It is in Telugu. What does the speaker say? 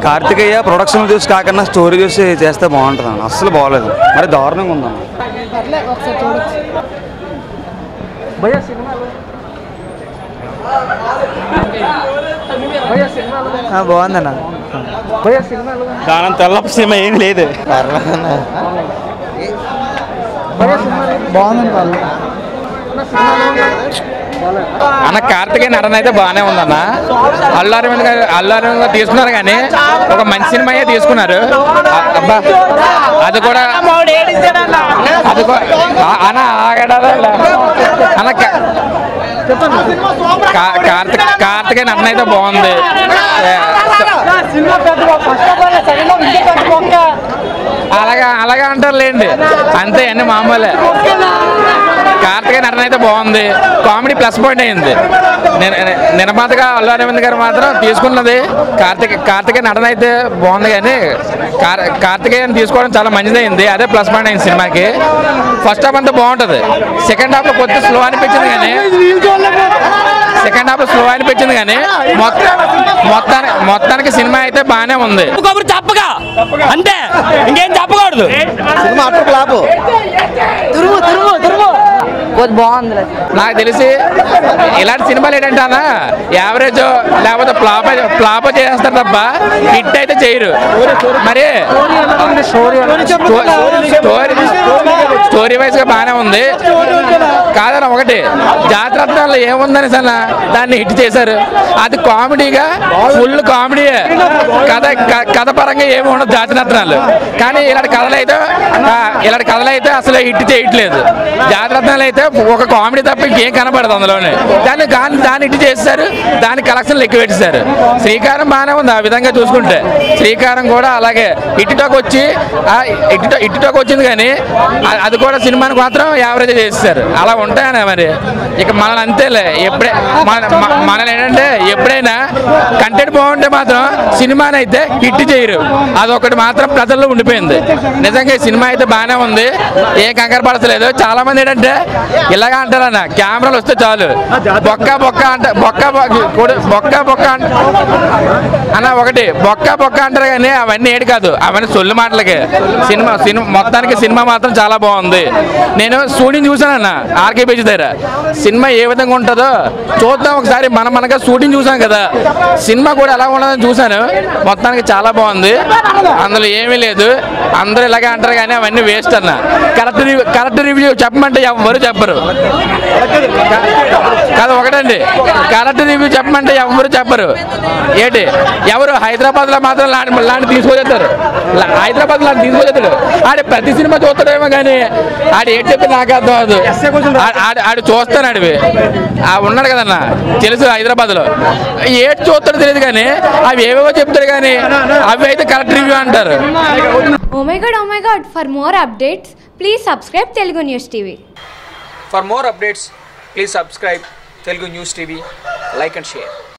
కార్తికేయ ప్రొడక్షన్ చూసి కాకుండా స్టోరీ చూసి చేస్తే బాగుంటుంది అన్న అస్సలు బాగోలేదు మరి దారుణంగా ఉందన్న పర్లేదు ఒకసారి చూడొచ్చు భయ్యా సినిమాలు భయ్యా సినిమాలు బాగుందన్న భయ్యా సినిమాలు దానం తెల్లపు సినిమా ఏం లేదు భయ్యా సినిమాలు బాగుందండి పర్లేదు అన్న సినిమాలు అన్న కార్తికేయ నటన అయితే బాగానే ఉందన్న అల్లు అరవింద్ గారు అల్లు అరవింద్ గారు తీసుకున్నారు కానీ ఒక మంచి సినిమాయే తీసుకున్నారు అ- అబ్బా అది కూడా అది కూడా ఆ- అన్న ఆగడా అన్న కా- కా- కార్తిక్ కార్తికేయ నటన అయితే బాగుంది ఏ, సినిమా పెద్ద first half all second half ఇంటి పెద్ద బొక్క అలాగా అలాగా అంటారు లేండి అంతే అన్ని మామూలే కార్తికేయ నటన అయితే బాగుంది కామెడీ ప్లస్ పాయింట్ అయింది నిర్- నిర్మాతగా అల్లు అరవింద్ గారు మాత్రం తీసుకున్నది కార్తిక్ కార్తికేయ నటన అయితే బాగుంది కానీ కార్ కార్తికేయని తీసుకోవడం చాలా మంచిదైంది అదే ప్లస్ పాయింట్ అయింది సినిమాకి ఫస్ట్ హాఫ్ అంతా బాగుంటుంది సెకండ్ హాఫ్లో కొద్దిగా స్లో అనిపించింది కానీ సెకండ్ హాఫ్ స్లో అనిపించింది కానీ మొత్తం మొత్తానికి మొత్తానికి సినిమా అయితే బాగానే ఉంది కబురు చెప్పగా అంతే ఇంకేం చెప్పకూడదు సినిమా అట్లా లాభం తురుము తురుము తురుము బాగుంది నాకు తెలిసి ఇలాంటి సినిమాలు ఏంటంటే అన్న యావరేజ్ లేకపోతే ఫ్లాప్ ఫ్లాప్ చేస్తారు తప్ప హిట్ అయితే చేయరు మరి స్టోరీ స్టోరీ వైజ్ గా బాగానే ఉంది కాదన్న ఒకటి జాతరత్నాల్లో ఏముందని సన్న దాన్ని హిట్ చేశారు అది కామెడీగా ఫుల్ కామెడీ కథ క- కథ పరంగా ఏమి ఉండదు జాతరత్నాలు కానీ ఇలాంటి కథలు అయితే ఆ, ఇలాంటి కథలు అయితే అసలు హిట్ చేయట్లేదు జాతరత్నాలు అయితే ఒక కామెడీ తప్ప ఇంకేం కనపడదు అందులోనే దాన్ని దాన్ని దాన్ని హిట్ చేస్తారు దాని కలెక్షన్లు ఎక్కువ పెట్టేశారు శ్రీకారం బాగానే ఉంది ఆ విధంగా చూసుకుంటే శ్రీకారం కూడా అలాగే ఇటుటోకి వచ్చి ఆ ఇటు ఇటుటోకి వచ్చింది కానీ ఆ- అది కూడా సినిమానికి మాత్రం యావరేజ్ చేస్తారు అలా ఉంటాయనే మరి ఇక మనల్ని అంతేలే ఎప్పుడే మన మ- మనల్ని ఏంటంటే ఎప్పుడైనా కంటెంట్ బాగుంటే మాత్రం సినిమాని అయితే హిట్ చేయరు అదొకటి మాత్రం ప్రజల్లో ఉండిపోయింది నిజంగా ఈ సినిమా అయితే బాగానే ఉంది ఏ కంగారు పడతలేదు చాలా మంది ఏంటంటే ఇలాగా అంటారన్న కెమెరాలు వస్తే చాలు బొక్క బొక్క అంట బొక్క బొక్క కొడు- బొక్క బొక్క అంట అన్న ఒకటి బొక్క బొక్క అంటారు కానీ అవన్నీ ఏడు కాదు అవన్నీ సొల్లు మాటలకే సినిమా సినిమా మొత్తానికి సినిమా మాత్రం చాలా బాగుంది నేను షూటింగ్ చూసానన్న ఆర్కే బీచ్ దగ్గర సినిమా ఏ విధంగా ఉంటుందో చూద్దాం ఒకసారి మనం మనగా షూటింగ్ చూసాం కదా సినిమా కూడా ఎలా ఉండదని చూశాను మొత్తానికి చాలా బాగుంది అందులో ఏమీ లేదు అందరూ ఇలాగే అంటారు కానీ అవన్నీ వేస్ట్ అన్న కరెక్ట్ రివ్యూ కరెక్ట్ రివ్యూ చెప్పమంటే ఎవ్వరు చెప్పరు కాదు ఒకటండి కరెక్ట్ రివ్యూ చెప్పమంటే ఎవ్వరు చెప్పరు ఏంటి ఎవరు హైదరాబాద్ లో మాత్రం లాంటి లాంటి తీసుకొచ్చేస్తారు హైదరాబాద్ లాంటి తీసుకొచ్చేస్తాడు ఆడ ప్రతి సినిమా చూస్తాడేమో కానీ ఆడు ఏంటి చెప్తే నాకు అర్థం అవ్వదు ఆ- ఆడు ఆడు చూస్తాను ఆడివి ఆ ఉన్నాడు కదన్న తెలుసు హైదరాబాద్ లో ఏటి చూస్తాడో తెలియదు కానీ అవి ఏవేవో చెప్తాడు కానీ అవి అయితే కరెక్ట్ రివ్యూ అంటారు Oh my god, oh my god, for more updates, please subscribe Telugu News TV. For more updates, please subscribe Telugu News TV, like and share.